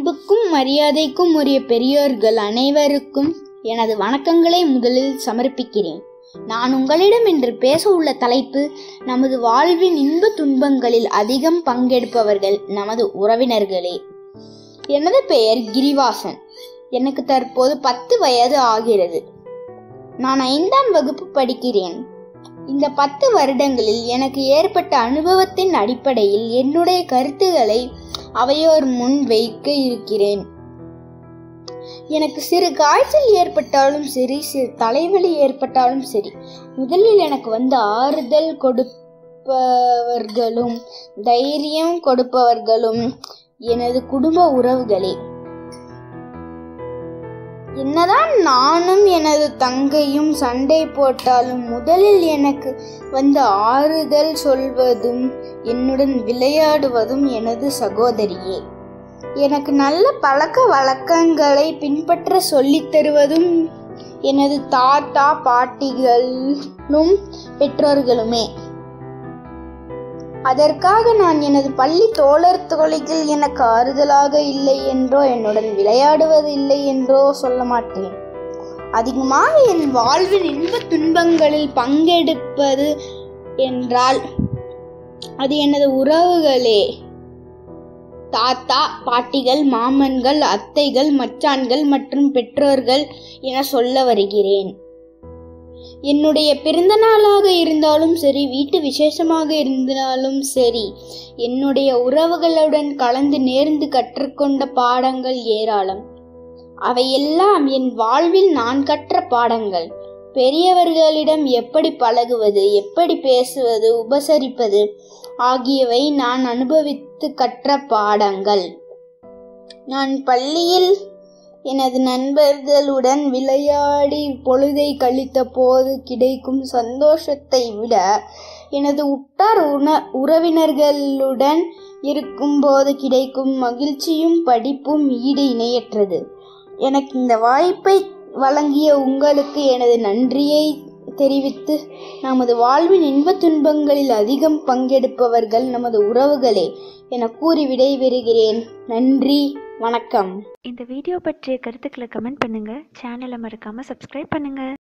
அன்புக்கும் மரியாதைக்கும் உரிய பெரியோர்கள் அனைவருக்கும் எனது வணக்கங்களை முதலில் சமர்ப்பிக்கிறேன் நான் உங்களிடம் இன்று பேச உள்ள தலைப்பு நமது வாழ்வின் இன்ப துன்பங்களில் அதிகம் பங்கெடுப்பவர்கள் நமது உறவினர்களே எனது பெயர் கிரிவாசன் எனக்கு தற்போது பத்து வயது ஆகிறது நான் ஐந்தாம் வகுப்பு படிக்கிறேன் இந்த பத்து வருடங்களில் எனக்கு ஏற்பட்ட அனுபவத்தின் அடிப்படையில் என்னுடைய கருத்துக்களை அவையோர் முன் வைக்க இருக்கிறேன் எனக்கு சிறு காய்ச்சல் ஏற்பட்டாலும் சரி சிறு தலைவலி ஏற்பட்டாலும் சரி முதலில் எனக்கு வந்து ஆறுதல் கொடுப்பவர்களும் தைரியம் கொடுப்பவர்களும் எனது குடும்ப உறவுகளே என்னதான் நானும் எனது தங்கையும் சண்டை போட்டாலும் முதலில் எனக்கு வந்து ஆறுதல் சொல்வதும் என்னுடன் விளையாடுவதும் எனது சகோதரியே எனக்கு நல்ல பழக்க வழக்கங்களை பின்பற்ற சொல்லித் தருவதும் எனது தாத்தா பாட்டிகளும் பெற்றோர்களுமே அதற்காக நான் எனது பள்ளி தோழர் தோழிகள் எனக்கு ஆறுதலாக இல்லை என்றோ என்னுடன் விளையாடுவது இல்லை என்றோ சொல்ல மாட்டேன் அதிகமாக என் வாழ்வின் இன்ப துன்பங்களில் பங்கெடுப்பது என்றால் அது எனது உறவுகளே தாத்தா பாட்டிகள் மாமன்கள் அத்தைகள் மச்சான்கள் மற்றும் பெற்றோர்கள் என சொல்ல வருகிறேன் என்னுடைய பிறந்த நாளாக இருந்தாலும் சரி வீட்டு விசேஷமாக இருந்தாலும் சரி என்னுடைய உறவுகளுடன் கலந்து நேர்ந்து கற்றுக்கொண்ட பாடங்கள் ஏராளம் அவையெல்லாம் என் வாழ்வில் நான் கற்ற பாடங்கள் பெரியவர்களிடம் எப்படி பழகுவது எப்படி பேசுவது உபசரிப்பது ஆகியவை நான் அனுபவித்து கற்ற பாடங்கள் நான் பள்ளியில் எனது நண்பர்களுடன் விளையாடி பொழுதை கழித்த போது கிடைக்கும் சந்தோஷத்தை விட எனது உற்றார் உண உறவினர்களுடன் இருக்கும்போது கிடைக்கும் மகிழ்ச்சியும் படிப்பும் ஈடு இணையற்றது எனக்கு இந்த வாய்ப்பை வழங்கிய உங்களுக்கு எனது நன்றியை தெரிவித்து நமது வாழ்வின் இன்பத் துன்பங்களில் அதிகம் பங்கெடுப்பவர்கள் நமது உறவுகளே என கூறி விடைபெறுகிறேன் நன்றி வணக்கம் இந்த வீடியோ பற்றிய கருத்துக்களை கமெண்ட் பண்ணுங்கள் சேனலை மறக்காமல் சப்ஸ்கிரைப் பண்ணுங்கள்